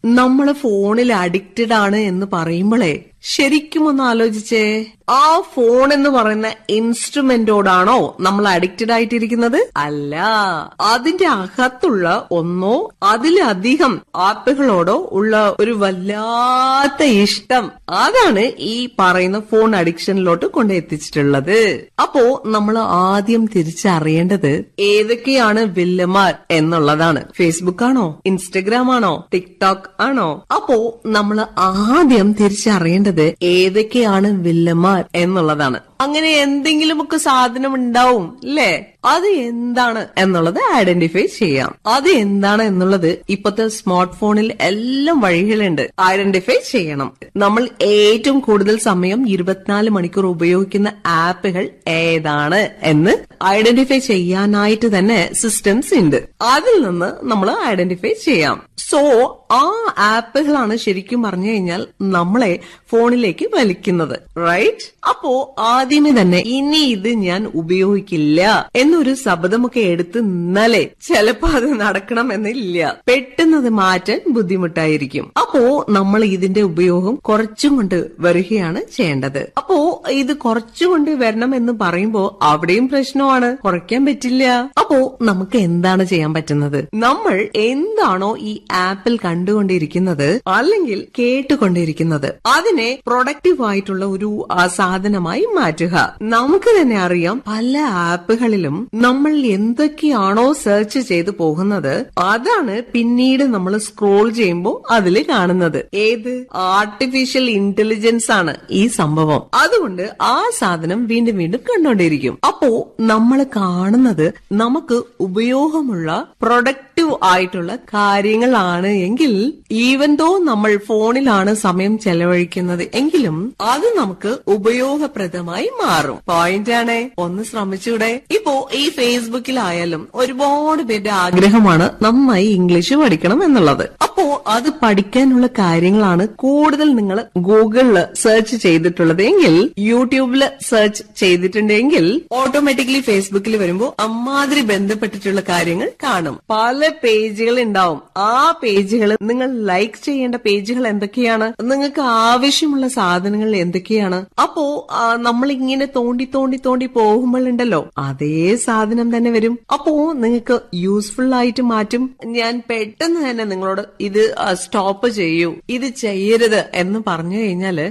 നമ്മള് ഫോണിൽ അഡിക്റ്റഡ് ആണ് എന്ന് പറയുമ്പോഴേ ശരിക്കും ഒന്ന് ആലോചിച്ചേ ആ ഫോൺ എന്ന് പറയുന്ന ഇൻസ്ട്രുമെന്റോടാണോ നമ്മൾ അഡിക്റ്റഡ് ആയിട്ടിരിക്കുന്നത് അല്ല അതിന്റെ അകത്തുള്ള ഒന്നോ അതിലധികം ആപ്പുകളോടോ ഉള്ള ഒരു വല്ലാത്ത ഇഷ്ടം അതാണ് ഈ പറയുന്ന ഫോൺ അഡിക്ഷനിലോട്ട് കൊണ്ടെത്തിച്ചിട്ടുള്ളത് അപ്പോ നമ്മൾ ആദ്യം തിരിച്ചറിയേണ്ടത് ഏതൊക്കെയാണ് വില്ലന്മാർ എന്നുള്ളതാണ് ഫേസ്ബുക്ക് ആണോ ഇൻസ്റ്റഗ്രാം ആണോ ടിക്ടോക്ക് ആണോ അപ്പോ നമ്മൾ ആദ്യം തിരിച്ചറിയേണ്ടത് ഏതൊക്കെയാണ് വില്ലന്മാർ എന്നുള്ളതാണ് അങ്ങനെ എന്തെങ്കിലുമൊക്കെ സാധനം ഉണ്ടാവും അല്ലേ അത് എന്താണ് എന്നുള്ളത് ഐഡന്റിഫൈ ചെയ്യാം അത് എന്താണ് എന്നുള്ളത് ഇപ്പത്തെ സ്മാർട്ട് ഫോണിൽ എല്ലാം വഴികളുണ്ട് ഐഡന്റിഫൈ ചെയ്യണം നമ്മൾ ഏറ്റവും കൂടുതൽ സമയം ഇരുപത്തിനാല് മണിക്കൂർ ഉപയോഗിക്കുന്ന ആപ്പുകൾ ഏതാണ് എന്ന് ഐഡന്റിഫൈ ചെയ്യാനായിട്ട് തന്നെ സിസ്റ്റംസ് ഉണ്ട് അതിൽ നിന്ന് നമ്മൾ ഐഡന്റിഫൈ ചെയ്യാം സോ ആ ആപ്പുകളാണ് ശരിക്കും പറഞ്ഞു കഴിഞ്ഞാൽ നമ്മളെ ഫോണിലേക്ക് വലിക്കുന്നത് റൈറ്റ് അപ്പോ ആദ്യമേ തന്നെ ഇനി ഇത് ഞാൻ ഉപയോഗിക്കില്ല എന്നൊരു ശബ്ദമൊക്കെ എടുത്ത് നിന്നാലേ ചിലപ്പോ അത് നടക്കണം എന്നില്ല പെട്ടെന്ന് അത് മാറ്റാൻ ബുദ്ധിമുട്ടായിരിക്കും അപ്പോ നമ്മൾ ഇതിന്റെ ഉപയോഗം കുറച്ചും കൊണ്ട് വരികയാണ് ചെയ്യേണ്ടത് അപ്പോ ഇത് കുറച്ചും കൊണ്ട് വരണം എന്ന് പറയുമ്പോ അവിടെയും പ്രശ്നമാണ് കുറയ്ക്കാൻ പറ്റില്ല അപ്പോ നമുക്ക് എന്താണ് ചെയ്യാൻ പറ്റുന്നത് നമ്മൾ എന്താണോ ഈ ആപ്പിൽ കണ്ടുകൊണ്ടിരിക്കുന്നത് അല്ലെങ്കിൽ കേട്ടുകൊണ്ടിരിക്കുന്നത് അതിനെ പ്രൊഡക്റ്റീവ് ആയിട്ടുള്ള ഒരു ആ, സാധനമായി മാറ്റുക നമുക്ക് തന്നെ അറിയാം പല ആപ്പുകളിലും നമ്മൾ എന്തൊക്കെയാണോ സെർച്ച് ചെയ്ത് പോകുന്നത് അതാണ് പിന്നീട് നമ്മൾ സ്ക്രോൾ ചെയ്യുമ്പോൾ അതിൽ കാണുന്നത് ഏത് ആർട്ടിഫിഷ്യൽ ഇന്റലിജൻസ് ആണ് ഈ സംഭവം അതുകൊണ്ട് ആ സാധനം വീണ്ടും വീണ്ടും കണ്ടോണ്ടിരിക്കും അപ്പോ നമ്മൾ കാണുന്നത് നമുക്ക് ഉപയോഗമുള്ള പ്രൊഡക്റ്റീവ് ആയിട്ടുള്ള കാര്യങ്ങളാണ് എങ്കിൽ ഈവൻ ദോ നമ്മൾ ഫോണിലാണ് സമയം ചെലവഴിക്കുന്നത് എങ്കിലും അത് നമുക്ക് ഉപയോഗപ്രദമായി മാറും പോയിന്റ് ആണ് ഒന്ന് ശ്രമിച്ചൂടെ ഇപ്പോ ഈ ഫേസ്ബുക്കിലായാലും ഒരുപാട് പേരുടെ ആഗ്രഹമാണ് നന്നായി ഇംഗ്ലീഷ് പഠിക്കണം എന്നുള്ളത് അപ്പോ അത് പഠിക്കാനുള്ള കാര്യങ്ങളാണ് കൂടുതൽ നിങ്ങൾ ഗൂഗിളിൽ സെർച്ച് ചെയ്തിട്ടുള്ളത് എങ്കിൽ യൂട്യൂബിൽ സെർച്ച് ചെയ്തിട്ടുണ്ടെങ്കിൽ ഓട്ടോമാറ്റിക്കലി ഫേസ്ബുക്കിൽ വരുമ്പോൾ അമ്മാതിരി ബന്ധപ്പെട്ടിട്ടുള്ള കാര്യങ്ങൾ കാണും പല പേജുകൾ ഉണ്ടാവും ആ പേജുകൾ നിങ്ങൾ ലൈക്ക് ചെയ്യേണ്ട പേജുകൾ എന്തൊക്കെയാണ് നിങ്ങൾക്ക് ആവശ്യമുള്ള സാധനങ്ങൾ എന്തൊക്കെയാണ് അപ്പോ ആ, നമ്മൾ ഇങ്ങനെ തോണ്ടി തോണ്ടി തോണ്ടി പോകുമ്പോഴുണ്ടല്ലോ അതേ സാധനം തന്നെ വരും അപ്പോ നിങ്ങൾക്ക് യൂസ്ഫുൾ ആയിട്ട് മാറ്റും ഞാൻ പെട്ടെന്ന് തന്നെ നിങ്ങളോട് ഇത് സ്റ്റോപ്പ് ചെയ്യൂ ഇത് ചെയ്യരുത് എന്ന് പറഞ്ഞു കഴിഞ്ഞാല്